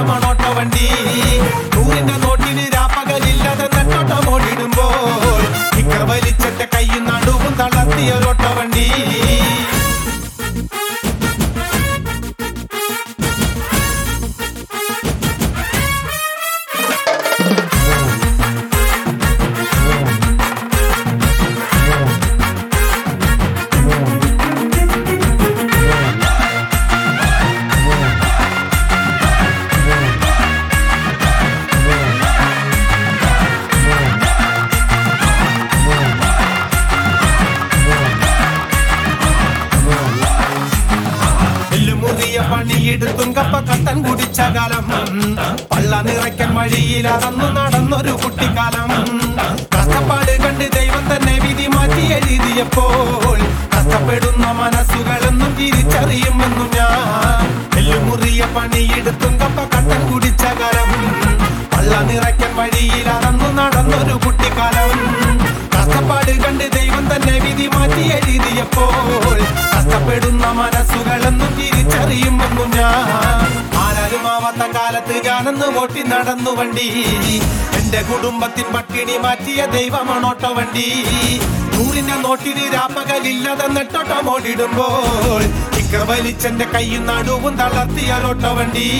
ദൈവമാണോട്ട വണ്ടി നൂറിന്റെ നോട്ടിന് രാപ്പകലില്ലാതെ നെട്ടോട്ടം ഓടിടുമ്പോൾ ഇക്ക വലിച്ചെന്റെ കൈയും നടുവും തളർത്തിയൊരോട്ട വണ്ടി എല്ലുമുറിയ പണിയെടുത്തും കപ്പ കട്ടൻ കുടിച്ച കാലം പള്ള നിറയ്ക്കൻ വഴിയിൽ അറന്നു നടന്നൊരു കുട്ടിക്കാലം കഷ്ടപ്പാട് കണ്ട് ദൈവം തന്നെ വിധി മാറ്റി എഴുതിയപ്പോൾ കഷ്ടപ്പെടുന്ന മനസ്സുകളെന്നും തിരിച്ചറിയുമെന്നും ഞാൻ എല്ലുമുറിയ പണിയെടുത്തും കപ്പ കട്ടൻ കുടിച്ച കാലം പള്ള നിറയ്ക്കൻ വഴിയിൽ അറന്നു നടന്നൊരു കുട്ടിക്കാലം കഷ്ടപ്പാട് കണ്ട് ദൈവം തന്നെ വിധി മാറ്റി എഴുതിയപ്പോൾ കഷ്ടപ്പെടുന്ന മനസ്സുകളെന്നും തിരിച്ചറിയുമെന്നും ഞാൻ ആരാരും ആവാത്ത കാലത്ത് ഞാനെന്ന് ഓട്ടി നടന്നു വണ്ടി എന്റെ കുടുംബത്തിൻ പട്ടിണി മാറ്റിയ ദൈവമാണോട്ട വണ്ടി നൂറിന്റെ നോട്ടിന് രാപ്പകലില്ലാതെ നെട്ടോട്ടം ഓടിടുമ്പോൾ ഇക്ക വലിച്ചെന്റെ കൈയും നടുവും തളർത്തിയാലോട്ട വണ്ടി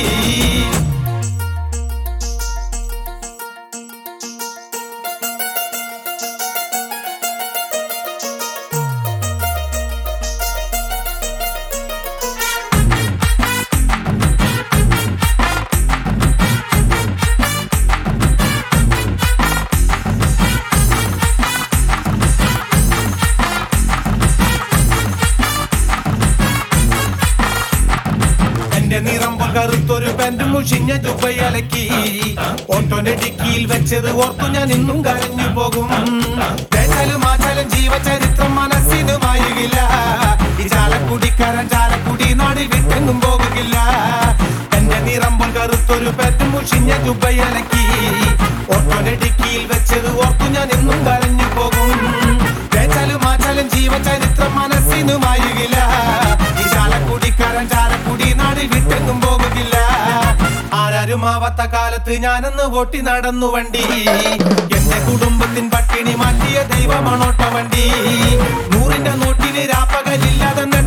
എന്റെ നിറം കറുത്തൊരു പാന്റ് മുഷിഞ്ഞ ചുവയലക്കി ഓട്ടോന്റെ ഡിക്കിയിൽ വെച്ചത് ഓർത്തു ഞാൻ ഇന്നും കരഞ്ഞു പോകും തേച്ചാലും ആച്ചാലും ജീവചരിത്രം മനസ്സിന് മായുകില്ല ഈ ചാലക്കുടിക്കാരൻ ചാലക്കുടി നാട് വിട്ടെങ്ങും പോകുകില്ല എന്റെ നിറം കറുത്തൊരു പാന്റ് മുഷിഞ്ഞ ചുവയലക്കി ഓട്ടോന്റെ ഡിക്കിയിൽ വെച്ചത് ഓർത്തു ഞാൻ ഇന്നും കരഞ്ഞു പോകും തേച്ചാലും ആച്ചാലും ജീവചരിത്രം മനസ്സിന് മായുകില്ല ഈ ചാലക്കുടിക്കാരൻ ചാലക്കുടി നാട് വിട്ടെങ്ങും പോകുകില്ല ആരാരും ആവാത്ത കാലത്ത് ഞാനെന്ന് ഓട്ടി നടന്നു വണ്ടി എന്റെ കുടുംബത്തിൻ പട്ടിണി മാറ്റിയ ദൈവമാണോട്ട വണ്ടി നൂറിന്റെ നോട്ടിന് രാപ്പകലില്ലാതെ